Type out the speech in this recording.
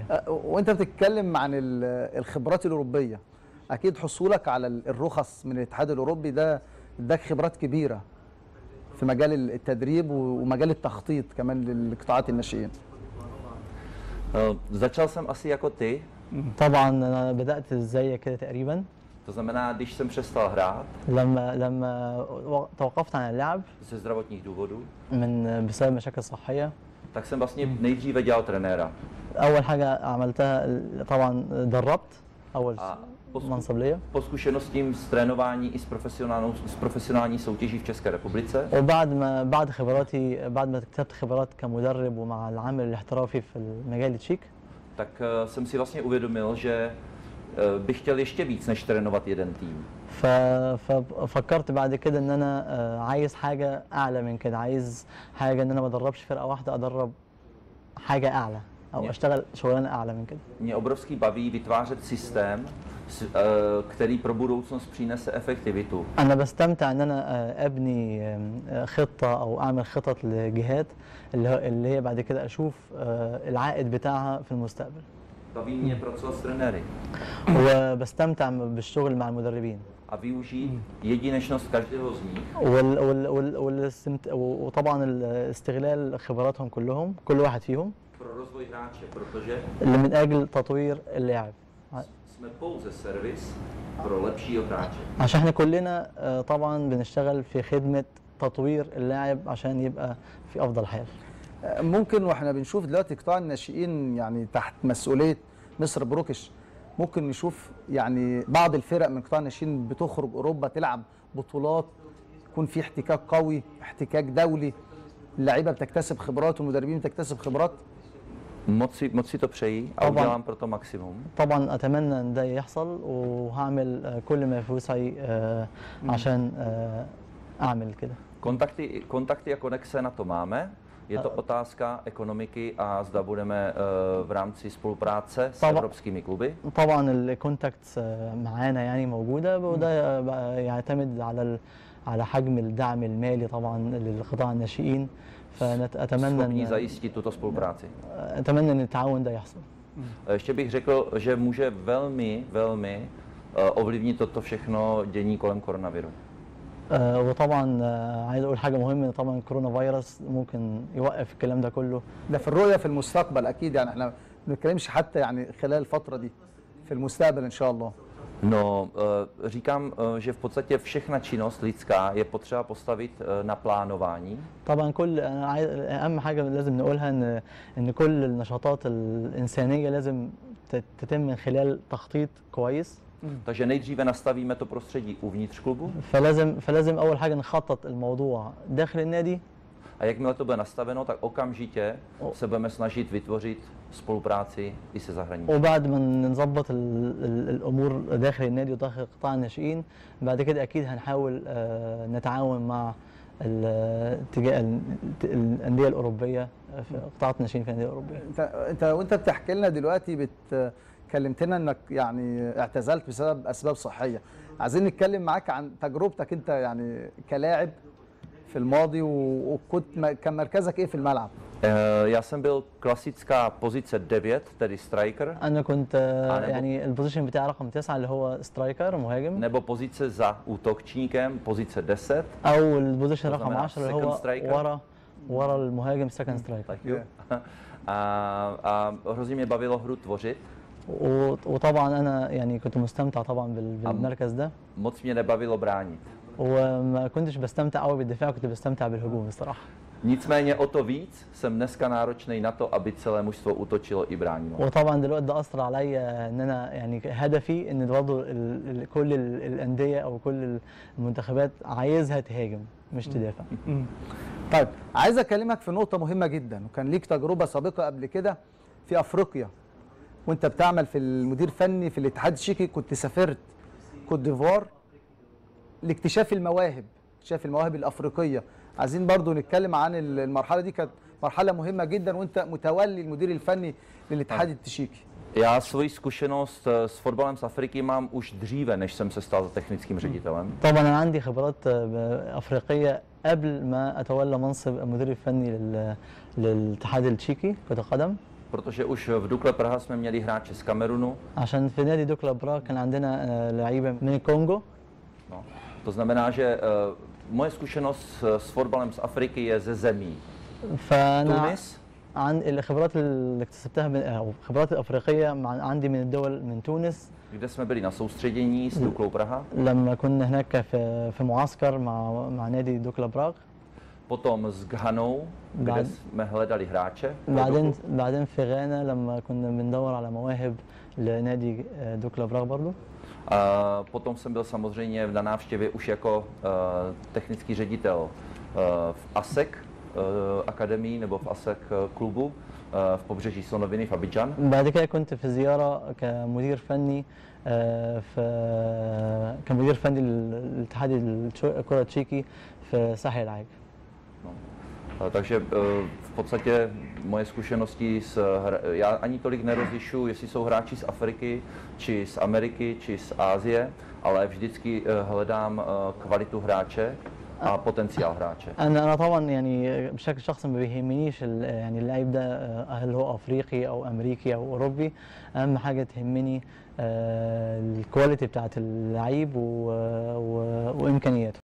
أه، وانت بتتكلم عن ال- الخبرات الاوروبيه اكيد حصولك على ال- الرخص من الاتحاد الاوروبي ده اداك خبرات كبيره في مجال ال- التدريب و- ومجال التخطيط كمان للقطاعات الناشئين Eh, Začal jsem asi jako ty, طبعا انا بدات زيك كده تقريبا to znamená, když jsem přestal hrát لما لما و- توقفت عن اللعب ze zdravotních důvodů, من بسبب مشاكل صحيه tak jsem vlastně nejdříve dělal trenéra. اول حاجه عملتها طبعا دربت اول A po, zku- منصب ليا po zkušenostím z trénování i s, profesionálnou, s profesionální soutěží v České republice, وبعد ما بعد خبراتي بعد ما اكتسبت خبرات كمدرب ومع العمل الاحترافي في المجال التشيك tak eh, jsem si vlastně uvědomil, že eh, bych chtěl ještě víc, než trénovat jeden tým. ف- ففكرت بعد كده ان انا آه، عايز حاجه اعلى من كده عايز حاجه ان انا ما ادربش فرقه واحده ادرب حاجه اعلى او Yeah. اشتغل شغلانه اعلى من كده Mě obrovský baví vytvářet systém, s- eh, který pro budoucnost přinese efektivitu. انا بستمتع ان انا آه، ابني آم، آه، خطه او اعمل خطط لجهات اللي هو- اللي هي بعد كده اشوف آه، العائد بتاعها في المستقبل Baví mě pracovat s trenéry وبستمتع بالشغل مع المدربين a využít jedinečnost každého z nich وال وال وال والاستمت... وطبعا استغلال خبراتهم كلهم كل واحد فيهم pro rozvoj hráče, protože اللي من اجل تطوير اللاعب jsme pouze servis pro lepšího hráče. عشان احنا كلنا آه، طبعا بنشتغل في خدمه تطوير اللاعب عشان يبقى في افضل حال أه، ممكن واحنا بنشوف دلوقتي قطاع الناشئين يعني تحت مسؤوليه مصر بروكش ممكن نشوف يعني بعض الفرق من قطاع الناشئين بتخرج اوروبا تلعب بطولات يكون في احتكاك قوي احتكاك دولي اللعيبه بتكتسب خبرات والمدربين بتكتسب خبرات Moc si, moc si to přeji a Oba. udělám pro to maximum. طبعا اتمنى ان ده يحصل وهعمل آه، كل ما في وسعي آه، عشان آه، اعمل كده Kontakty, kontakty a konexe na to máme. Je to otázka ekonomiky a zda budeme eh, v rámci spolupráce s طبعا. evropskými kluby. طبعا الكونتاكتس معانا يعني موجوده وده بقى يعتمد على ال- على حجم الدعم المالي طبعا للقطاع الناشئين فاتمنى Schopní ان zajistit tuto spolupráci. اتمنى ان التعاون ده يحصل Ještě bych řekl, že může velmi, velmi eh, ovlivnit toto všechno dění kolem koronaviru. آه، وطبعا آه، عايز اقول حاجه مهمه إن طبعا كورونا فيروس ممكن يوقف الكلام ده كله ده في الرؤيه في المستقبل اكيد يعني احنا ما بنتكلمش حتى يعني خلال الفتره دي في المستقبل ان شاء الله No, eh, říkám, eh, že v podstatě všechna činnost lidská je potřeba postavit eh, na plánování, طبعا كل انا عايز اهم حاجه لازم نقولها ان ان كل النشاطات الانسانيه لازم تت- تتم من خلال تخطيط كويس takže nejdříve nastavíme to prostředí uvnitř klubu فلازم فلازم اول حاجه نخطط الموضوع داخل النادي a jakmile to bude nastaveno, tak okamžitě se budeme snažit vytvořit spolupráci i se zahraničím. وبعد ما نظبط ال- ال- الامور داخل النادي وداخل قطاع الناشئين بعد كده اكيد هنحاول آه، نتعاون مع ال- اتجاه ال- الانديه الاوروبيه في قطاعات الناشئين في الانديه الاوروبيه انت انت وانت بتحكي لنا دلوقتي بت كلمتنا انك يعني اعتزلت بسبب اسباب صحيه عايزين نتكلم معاك عن تجربتك انت يعني كلاعب في الماضي و- وكنت م- كان مركزك ايه في الملعب Eh, Já jsem byl klasická pozice 9, tedy striker, انا كنت آه، أنا ب- يعني البوزيشن بتاعي رقم تسعة اللي هو سترايكر مهاجم nebo pozice za útočníkem, pozice 10. او البوزيشن To رقم znamená 10 اللي second هو striker. ورا ورا المهاجم سكند سترايكر Tak jo. A, a hrozně mě bavilo hru tvořit. و- وطبعا انا يعني كنت مستمتع طبعا بال- بالمركز ده Moc mě nebavilo bránit. وما كنتش بستمتع قوي بالدفاع كنت بستمتع بالهجوم الصراحه Nicméně o to víc jsem dneska náročný na to, aby celé mužstvo útočilo i bránilo. وطبعا دلوقتي ده اثر عليا ان انا يعني هدفي ان برضه ال- ال- كل ال- الانديه او كل المنتخبات عايزها تهاجم مش تدافع طيب عايز اكلمك في نقطه مهمه جدا وكان ليك تجربه سابقه قبل كده في افريقيا وانت بتعمل في المدير فني في الاتحاد الشيكي كنت سافرت كوت ديفوار لاكتشاف المواهب اكتشاف المواهب الافريقيه عايزين برضو نتكلم عن ال- المرحله دي كانت مرحله مهمه جدا وانت متولي المدير الفني للاتحاد التشيكي Já svoji zkušenost eh, s fotbalem z Afriky mám už dříve, než jsem se stal technickým ředitelem. طبعا انا عندي خبرات آه، افريقيه قبل ما اتولى منصب المدير الفني لل- للاتحاد التشيكي كره القدم protože už v Dukle Praha jsme měli hráče z Kamerunu, عشان في نادي دوكلا براغ كان عندنا آه، لعيبه من الكونغو no. to znamená, že uh, moje zkušenost s, s fotbalem z Afriky je ze zemí فانا Tunis, عن الخبرات اللي اكتسبتها من او الخبرات الافريقيه مع عندي من الدول من تونس kde jsme byli na soustředění s Duklou Praha, لما كنا هناك في في معسكر مع مع نادي دوكلا براغ potom s Ghanou, kde بعد- jsme hledali hráče. pro بعدين Duklu. بعدين في غانا لما كنا بندور على مواهب لنادي آه، دوكلا براغ برضو A potom jsem byl samozřejmě na návštěvě už jako uh, technický ředitel uh, v ASEC uh, akademii nebo v ASEC uh, klubu uh, v pobřeží Slonoviny v Abidjan. بعد كده كنت في زياره كمدير فني آه، في كمدير فني للاتحاد التشو- الكره التشيكي في ساحل العاج No. Uh, takže uh, v podstatě moje zkušenosti s hra- já ani tolik nerozlišuju, jestli jsou hráči z Afriky, či z Ameriky, či z Ázie, ale vždycky uh, hledám uh, kvalitu hráče a potenciál hráče. انا انا طبعا يعني بشكل شخصي ما بيهمنيش ال- يعني اللعيب ده آه، هل هو افريقي او امريكي او اوروبي اهم حاجه تهمني آه، الكواليتي بتاعت اللعيب و- و- وامكانياته